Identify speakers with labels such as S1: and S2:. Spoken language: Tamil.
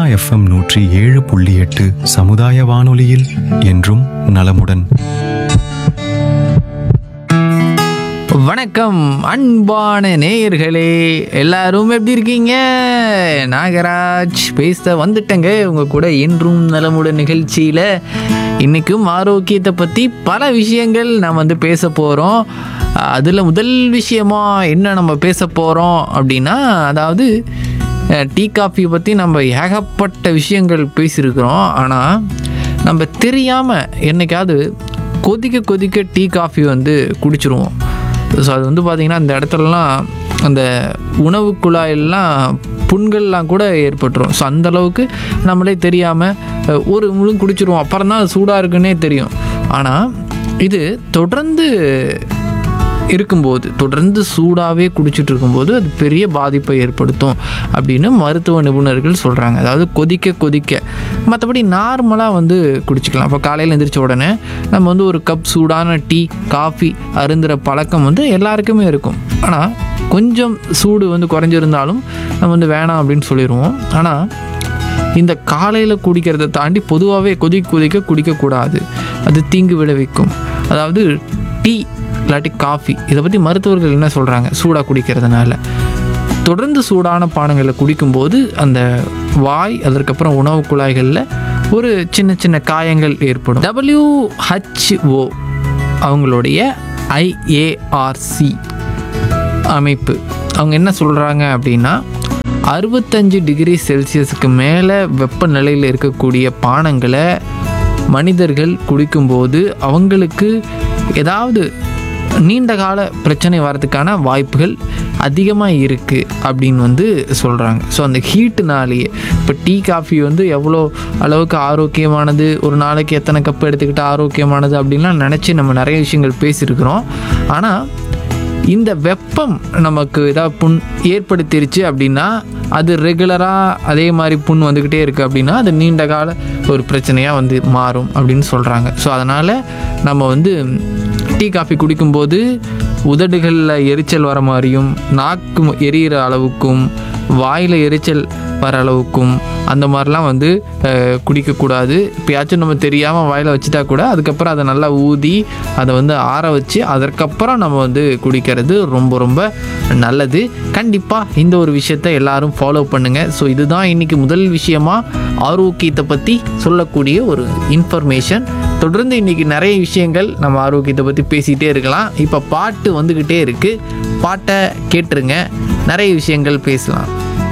S1: எஃப்எம் நூற்றி ஏழு புள்ளி எட்டு சமுதாய வானொலியில் என்றும் நலமுடன்
S2: வணக்கம் அன்பான நேயர்களே எல்லாரும் எப்படி இருக்கீங்க நாகராஜ் பேச வந்துட்டேங்க உங்க கூட என்றும் நலமுடன் நிகழ்ச்சியில் இன்னைக்கும் ஆரோக்கியத்தை பற்றி பல விஷயங்கள் நம்ம வந்து பேச போகிறோம் அதில் முதல் விஷயமா என்ன நம்ம பேச போகிறோம் அப்படின்னா அதாவது அஹ், டீ காஃபி பற்றி நம்ம ஏகப்பட்ட விஷயங்கள் பேசியிருக்கிறோம் ஆனால் நம்ம தெரியாமல் என்னைக்காவது கொதிக்க கொதிக்க டீ காஃபி வந்து குடிச்சிருவோம் ஸோ அது வந்து பார்த்திங்கன்னா அந்த இடத்துலலாம் அந்த உணவு குழாயெல்லாம் புண்கள்லாம் கூட ஏற்பட்டுரும் ஸோ அந்தளவுக்கு நம்மளே தெரியாமல் ஒரு முழு குடிச்சிருவோம் அப்புறம் தான் அது சூடாக இருக்குன்னே தெரியும் ஆனால் இது தொடர்ந்து இருக்கும்போது தொடர்ந்து சூடாகவே குடிச்சிட்டு இருக்கும்போது அது பெரிய பாதிப்பை ஏற்படுத்தும் அப்படின்னு மருத்துவ நிபுணர்கள் சொல்கிறாங்க அதாவது கொதிக்க கொதிக்க மற்றபடி நார்மலாக வந்து குடிச்சிக்கலாம் அப்போ காலையில் எந்திரிச்ச உடனே நம்ம வந்து ஒரு கப் சூடான டீ காஃபி அருந்துகிற பழக்கம் வந்து எல்லாருக்குமே இருக்கும் ஆனால் கொஞ்சம் சூடு வந்து குறைஞ்சிருந்தாலும் நம்ம வந்து வேணாம் அப்படின்னு சொல்லிடுவோம் ஆனால் இந்த காலையில் குடிக்கிறத தாண்டி பொதுவாகவே கொதிக்க கொதிக்க குடிக்கக்கூடாது அது தீங்கு விளைவிக்கும் அதாவது டீ இல்லாட்டி காஃபி இதை பற்றி மருத்துவர்கள் என்ன சொல்கிறாங்க சூடாக குடிக்கிறதுனால தொடர்ந்து சூடான பானங்களை குடிக்கும்போது அந்த வாய் அதற்கப்புறம் உணவு குழாய்களில் ஒரு சின்ன சின்ன காயங்கள் ஏற்படும் WHO அவங்களுடைய ஐஏஆர்சி அமைப்பு அவங்க என்ன சொல்கிறாங்க அப்படின்னா அறுபத்தஞ்சு டிகிரி செல்சியஸுக்கு மேலே வெப்பநிலையில் இருக்கக்கூடிய பானங்களை மனிதர்கள் குடிக்கும்போது அவங்களுக்கு ஏதாவது நீண்ட கால பிரச்சனை வரதுக்கான வாய்ப்புகள் அதிகமாக இருக்குது அப்படின்னு வந்து சொல்கிறாங்க ஸோ அந்த ஹீட்டுனாலேயே இப்போ டீ காஃபி வந்து எவ்வளோ அளவுக்கு ஆரோக்கியமானது ஒரு நாளைக்கு எத்தனை கப் எடுத்துக்கிட்டு ஆரோக்கியமானது அப்படின்லாம் நினச்சி நம்ம நிறைய விஷயங்கள் பேசியிருக்கிறோம் ஆனால் இந்த வெப்பம் நமக்கு ஏதாவது புண் ஏற்படுத்திருச்சு அப்படின்னா அது ரெகுலராக அதே மாதிரி புண் வந்துக்கிட்டே இருக்குது அப்படின்னா அது நீண்ட கால ஒரு பிரச்சனையாக வந்து மாறும் அப்படின்னு சொல்கிறாங்க ஸோ அதனால் நம்ம வந்து டீ காஃபி குடிக்கும்போது உதடுகளில் எரிச்சல் வர மாதிரியும் நாக்கு எரியிற அளவுக்கும் வாயில் எரிச்சல் வர அளவுக்கும் அந்த மாதிரிலாம் வந்து அஹ், குடிக்கக்கூடாது இப்போயாச்சும் நம்ம தெரியாமல் வாயில் வச்சுட்டா கூட அதுக்கப்புறம் அதை நல்லா ஊதி அதை வந்து ஆற வச்சு அதற்கப்புறம் நம்ம வந்து குடிக்கிறது ரொம்ப ரொம்ப நல்லது கண்டிப்பாக இந்த ஒரு விஷயத்தை எல்லாரும் ஃபாலோ பண்ணுங்கள் ஸோ இதுதான் இன்றைக்கி முதல் விஷயமா ஆரோக்கியத்தை பற்றி சொல்லக்கூடிய ஒரு இன்ஃபர்மேஷன் தொடர்ந்து இன்றைக்கி நிறைய விஷயங்கள் நம்ம ஆரோக்கியத்தை பற்றி பேசிகிட்டே இருக்கலாம் இப்போ பாட்டு வந்துக்கிட்டே இருக்குது பாட்டை கேட்டுருங்க நிறைய விஷயங்கள் பேசலாம்